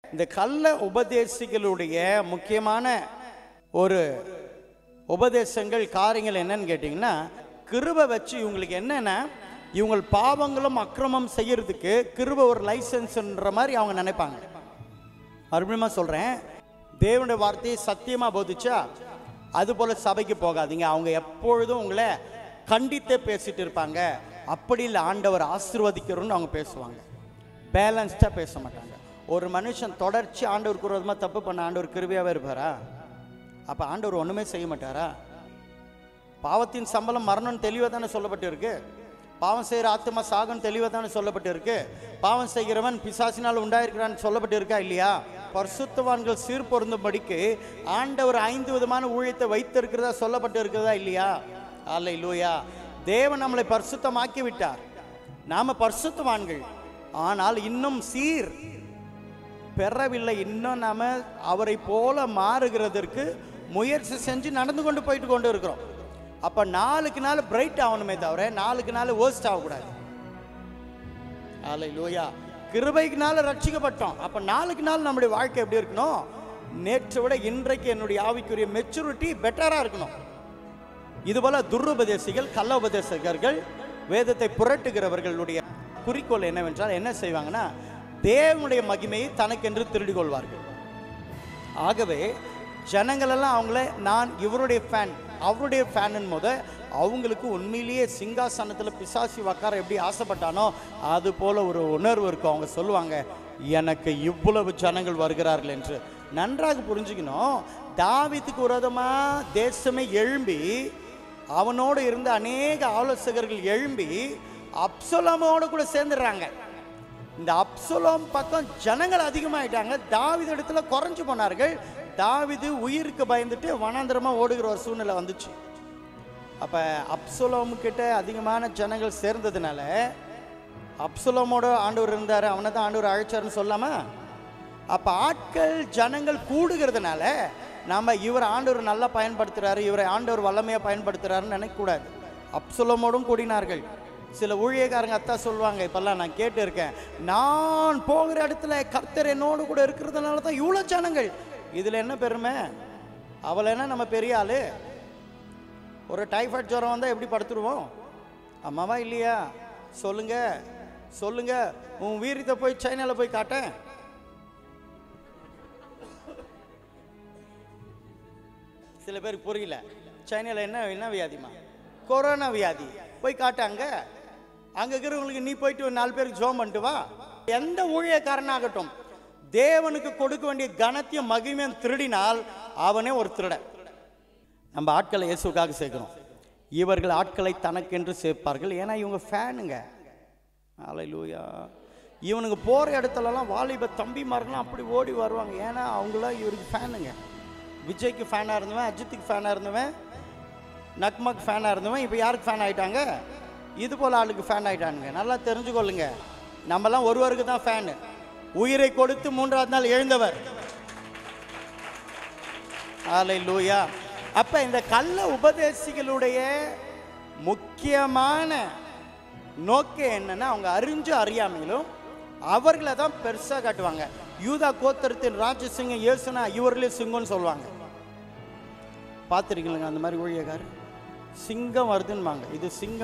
இந்த கள்ள உபதேசிகளுடைய முக்கியமான ஒரு உபதேசங்கள் காரியங்கள் என்னன்னு கேட்டிங்கன்னா கிருபை வச்சு இவங்களுக்கு என்னன்னா இவங்க பாவங்களும் அக்கிரமம் செய்யறதுக்கு கிருபை ஒரு லைசன்ஸ்ன்ற மாதிரி அவங்க நினைப்பாங்க மறுபடியும் சொல்கிறேன் தேவனுடைய வார்த்தையை சத்தியமாக போதிச்சா அது போல சபைக்கு போகாதீங்க அவங்க எப்பொழுதும் உங்களை கண்டித்தே பேசிட்டு இருப்பாங்க அப்படி இல்லை ஆண்டவர் ஆசீர்வதிக்கிறோன்னு அவங்க பேசுவாங்க பேலன்ஸ்டாக பேச மாட்டாங்க ஒரு மனுஷன் தொடர்ச்சி ஆண்டவருக்கு விரோதமாக தப்பு பண்ண ஆண்டவர் கிருபியாவே இருப்பாரா அப்போ ஆண்டவர் ஒன்றுமே செய்ய மாட்டாரா பாவத்தின் சம்பளம் மரணம் தெளிவாக தானே சொல்லப்பட்டு இருக்கு பாவம் செய்கிற ஆத்மா சாகன் தெளிவாக தானே சொல்லப்பட்டு இருக்கு பாவம் செய்கிறவன் பிசாசினால் உண்டாயிருக்கிறான்னு சொல்லப்பட்டு இருக்கா இல்லையா பரிசுத்தவான்கள் சீர் பொருந்தும்படிக்கு ஆண்டவர் ஐந்து விதமான ஊழியத்தை வைத்திருக்கிறதா சொல்லப்பட்டு இருக்கிறதா இல்லையா அல்ல லூயா தேவன் நம்மளை பரிசுத்தமாக்கி விட்டார் நாம பரிசுத்தவான்கள் ஆனால் இன்னும் சீர் பெறவில்லை இன்னும் நாம அவரை போல மாறுகிறதற்கு முயற்சி செஞ்சு நடந்து கொண்டு போயிட்டு கொண்டு இருக்கிறோம் அப்ப நாளுக்கு நாள் பிரைட் ஆகணுமே தவிர நாளுக்கு நாள் வேர்ஸ்ட் ஆகக்கூடாது ஆலை லூயா கிருபைக்குனால ரட்சிக்கப்பட்டோம் அப்ப நாளுக்கு நாள் நம்முடைய வாழ்க்கை எப்படி இருக்கணும் நேற்றை விட இன்றைக்கு என்னுடைய ஆவிக்குரிய மெச்சூரிட்டி பெட்டரா இருக்கணும் இதுபோல துருபதேசிகள் கள்ள உபதேசகர்கள் வேதத்தை புரட்டுகிறவர்களுடைய குறிக்கோள் என்னவென்றால் என்ன செய்வாங்கன்னா தேவனுடைய மகிமையை தனக்கென்று திருடிக் கொள்வார்கள் ஆகவே ஜனங்களெல்லாம் அவங்கள நான் இவருடைய ஃபேன் அவருடைய ஃபேன் போது அவங்களுக்கு உண்மையிலேயே சிங்காசனத்தில் பிசாசி உக்கார எப்படி ஆசைப்பட்டானோ அது போல ஒரு உணர்வு இருக்கும் அவங்க சொல்லுவாங்க எனக்கு இவ்வளவு ஜனங்கள் வருகிறார்கள் என்று நன்றாக புரிஞ்சுக்கணும் தாவீதுக்கு விரோதமாக தேசமே எழும்பி அவனோடு இருந்த அநேக ஆலோசகர்கள் எழும்பி அப்சலமோடு கூட சேர்ந்துடுறாங்க இந்த அப்சலோம் பக்கம் ஜனங்கள் அதிகமாயிட்டாங்க தாவித இடத்துல குறைஞ்சு போனார்கள் தாவிது உயிருக்கு பயந்துட்டு வனாந்திரமா ஓடுகிற ஒரு சூழ்நிலை வந்துச்சு அப்ப அப்சலோம் கிட்ட அதிகமான ஜனங்கள் சேர்ந்ததுனால அப்சலோமோட ஆண்டவர் இருந்தார் அவனை தான் ஆண்டவர் அழைச்சாருன்னு சொல்லாமா அப்ப ஆட்கள் ஜனங்கள் கூடுகிறதுனால நாம இவர் ஆண்டவர் நல்லா பயன்படுத்துறாரு இவரை ஆண்டவர் வல்லமையா பயன்படுத்துறாருன்னு நினைக்கக்கூடாது அப்சலோமோடும் கூடினார்கள் சில ஊழியக்காரங்க அத்தா சொல்லுவாங்க இப்பெல்லாம் நான் கேட்டு இருக்கேன் நான் போகிற இடத்துல கர்த்தர் என்னோடு கூட இருக்கிறதுனால தான் இவ்வளோ ஜனங்கள் இதில் என்ன பெருமை அவளை என்ன நம்ம பெரிய ஆளு ஒரு டைஃபாய்டு ஜுரம் வந்தால் எப்படி படுத்துருவோம் அம்மாவா இல்லையா சொல்லுங்க சொல்லுங்க உன் வீரத்தை போய் சைனாவில் போய் காட்டேன் சில பேருக்கு புரியல சைனாவில் என்ன என்ன வியாதிமா கொரோனா வியாதி போய் காட்டாங்க அங்க இருக்கிறவங்களுக்கு நீ போயிட்டு ஒரு நாலு பேருக்கு ஜோம் பண்ணிட்டு வா எந்த ஊழியக்காரனாகட்டும் தேவனுக்கு கொடுக்க வேண்டிய கனத்தையும் மகிமையும் திருடினால் அவனே ஒரு திருடன் நம்ம ஆட்களை இயேசுக்காக சேர்க்கிறோம் இவர்கள் ஆட்களை தனக்கென்று சேர்ப்பார்கள் ஏன்னா இவங்க ஃபேனுங்க அலையிலூயா இவனுங்க போகிற இடத்துலலாம் வாலிப தம்பிமார்கள்லாம் அப்படி ஓடி வருவாங்க ஏன்னா அவங்களாம் இவருக்கு ஃபேனுங்க விஜய்க்கு ஃபேனாக இருந்தவன் அஜித்துக்கு ஃபேனாக இருந்தவன் நக்மாக்கு ஃபேனாக இருந்தவன் இப்போ யாருக்கு ஃபேன் ஆயிட்டாங்க இது போல் ஆளுக்கு ஃபேன் ஆயிட்டானுங்க நல்லா தெரிஞ்சுக்கொள்ளுங்க நம்மலாம் ஒருவருக்கு தான் ஃபேனு உயிரை கொடுத்து மூன்றாவது நாள் எழுந்தவர் ஆலை லூயா அப்ப இந்த கள்ள உபதேசிகளுடைய முக்கியமான நோக்கம் என்னன்னா அவங்க அறிஞ்சு அறியாமையிலும் அவர்களை தான் பெருசா காட்டுவாங்க யூதா கோத்திரத்தின் ராஜசிங்கம் இயேசுனா இவர்களே சிங்கம்னு சொல்லுவாங்க பார்த்துருக்கீங்களா அந்த மாதிரி ஊழியக்காரர் சிங்கம் வருதுன்னுவாங்க இது சிங்கம்